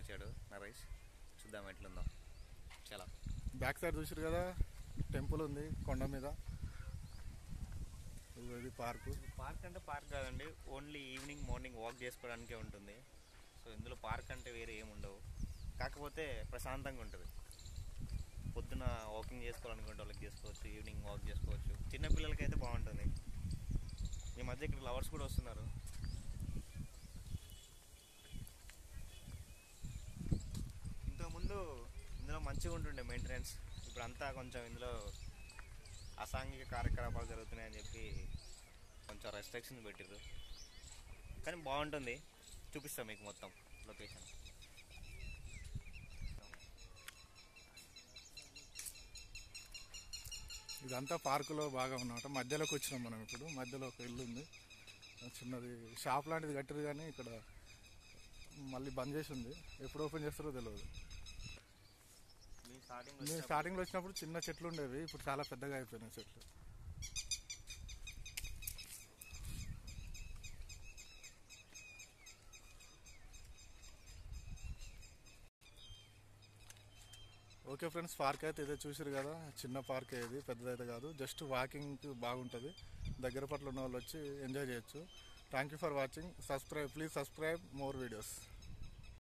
తీసుకొచ్చాడు నరేష్ చూద్దాం ఎట్లుందో చాలా బ్యాక్ సైడ్ చూసారు కదా టెంపుల్ ఉంది కొండ మీద ఇదిగో ఇది పార్కు పార్క్ అంటే పార్క్ కాదండి ఓన్లీ ఈవినింగ్ మార్నింగ్ వాక్ చేసుకోవడానికే ఉంటుంది సో ఇందులో పార్క్ అంటే వేరే ఏమి ఉండవు కాకపోతే ప్రశాంతంగా ఉంటుంది పొద్దున వాకింగ్ చేసుకోవాలనుకుంటే వాళ్ళకి చేసుకోవచ్చు ఈవినింగ్ వాక్ చేసుకోవచ్చు చిన్న పిల్లలకి అయితే బాగుంటుంది ఈ మధ్య ఇక్కడ లవర్స్ కూడా వస్తున్నారు ఇంతకుముందు ఇందులో మంచిగా ఉంటుండే మెయింటెనెన్స్ ఇప్పుడు అంతా కొంచెం ఇందులో అసాంఘిక కార్యకలాపాలు జరుగుతున్నాయని చెప్పి కొంచెం రెస్ట్రిక్షన్ పెట్టిర్రు కానీ బాగుంటుంది చూపిస్తాం మీకు మొత్తం లొకేషన్ ఇదంతా పార్కులో బాగా ఉన్నమాట మధ్యలోకి వచ్చినాం మనం ఇప్పుడు మధ్యలో ఒక ఇల్లు ఉంది చిన్నది షాప్ లాంటిది కట్టారు కానీ ఇక్కడ మళ్ళీ బంద్ చేసి ఉంది ఎప్పుడు ఓపెన్ చేస్తారో తెలియదు మీ స్టార్టింగ్ మేము స్టార్టింగ్లో వచ్చినప్పుడు చిన్న చెట్లు ఉండేవి ఇప్పుడు చాలా పెద్దగా అయిపోయినాయి చెట్లు ఓకే ఫ్రెండ్స్ పార్క్ అయితే ఇదే చూసారు కదా చిన్న పార్క్ ఇది పెద్దదైతే కాదు జస్ట్ వాకింగ్ బాగుంటుంది దగ్గర పట్ల ఉన్న వాళ్ళు వచ్చి ఎంజాయ్ చేయొచ్చు thank you for watching subscribe please subscribe more videos